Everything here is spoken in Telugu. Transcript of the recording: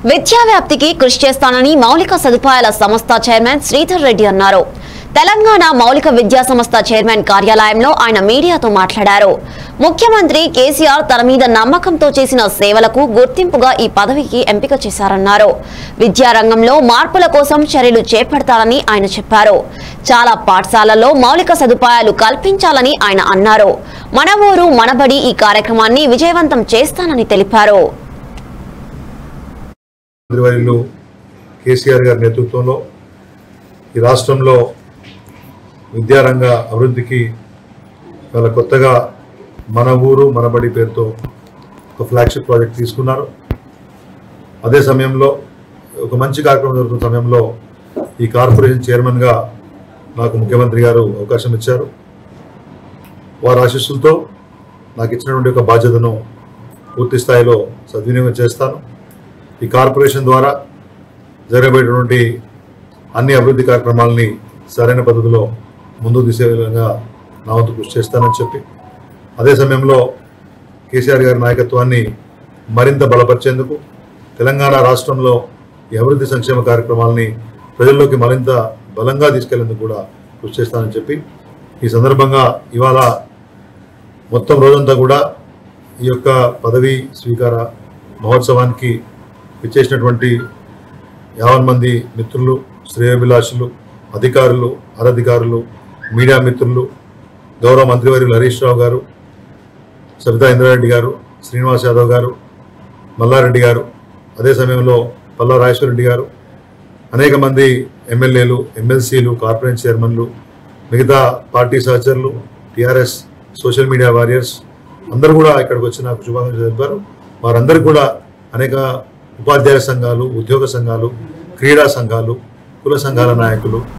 విద్యా వ్యాప్తికి కృషి చేస్తానని మౌలిక సదుపాయాల సంస్థ చైర్మన్ శ్రీధర్ రెడ్డి అన్నారు తెలంగాణ మౌలిక విద్యా సంస్థ చైర్మన్ కార్యాలయంలో ఆయన మీడియాతో మాట్లాడారు ముఖ్యమంత్రి కేసీఆర్ తన మీద నమ్మకంతో చేసిన సేవలకు గుర్తింపుగా ఈ పదవికి ఎంపిక చేశారన్నారు విద్యారంగంలో మార్పుల కోసం చర్యలు చేపడతారని ఆయన చెప్పారు చాలా పాఠశాలల్లో మౌలిక సదుపాయాలు కల్పించాలని ఆయన అన్నారు మన ఊరు మనబడి ఈ కార్యక్రమాన్ని విజయవంతం చేస్తానని తెలిపారు మంత్రివర్యులు కేసీఆర్ గారి నేతృత్వంలో ఈ రాష్ట్రంలో విద్యారంగ అభివృద్ధికి వాళ్ళ కొత్తగా మన ఊరు మనబడి పేరుతో ఒక ఫ్లాగ్షిప్ ప్రాజెక్ట్ తీసుకున్నారు అదే సమయంలో ఒక మంచి కార్యక్రమం జరుగుతున్న సమయంలో ఈ కార్పొరేషన్ చైర్మన్గా నాకు ముఖ్యమంత్రి గారు అవకాశం ఇచ్చారు వారి ఆశీస్సులతో నాకు ఇచ్చినటువంటి ఒక బాధ్యతను పూర్తి స్థాయిలో సద్వినియోగం చేస్తాను ఈ కార్పొరేషన్ ద్వారా జరగబోయేటువంటి అన్ని అభివృద్ధి కార్యక్రమాలని సరైన పద్ధతిలో ముందుకు తీసే విధంగా నా వంతు కృషి చేస్తానని చెప్పి అదే సమయంలో కేసీఆర్ గారి నాయకత్వాన్ని మరింత బలపరిచేందుకు తెలంగాణ రాష్ట్రంలో ఈ అభివృద్ధి సంక్షేమ కార్యక్రమాలని ప్రజల్లోకి మరింత బలంగా తీసుకెళ్లేందుకు కూడా కృషి చేస్తానని చెప్పి ఈ సందర్భంగా ఇవాళ మొత్తం రోజంతా కూడా ఈ యొక్క పదవీ స్వీకార మహోత్సవానికి ఇచ్చేసినటువంటి యావన్ మంది మిత్రులు శ్రేయోభిలాషులు అధికారులు అనధికారులు మీడియా మిత్రులు గౌరవ మంత్రివర్యులు హరీష్ రావు గారు సబితా ఇంద్రారెడ్డి గారు శ్రీనివాస్ యాదవ్ గారు మల్లారెడ్డి గారు అదే సమయంలో పల్లా రాజేశ్వరరెడ్డి గారు అనేక మంది ఎమ్మెల్యేలు ఎమ్మెల్సీలు కార్పొరేట్ చైర్మన్లు మిగతా పార్టీ సహచరులు టీఆర్ఎస్ సోషల్ మీడియా వారియర్స్ అందరూ కూడా ఇక్కడికి వచ్చి నాకు శుభాకాంక్షలు తెలిపారు వారందరికీ కూడా అనేక ఉపాధ్యాయ సంఘాలు ఉద్యోగ సంఘాలు క్రీడా సంఘాలు కుల సంఘాల నాయకులు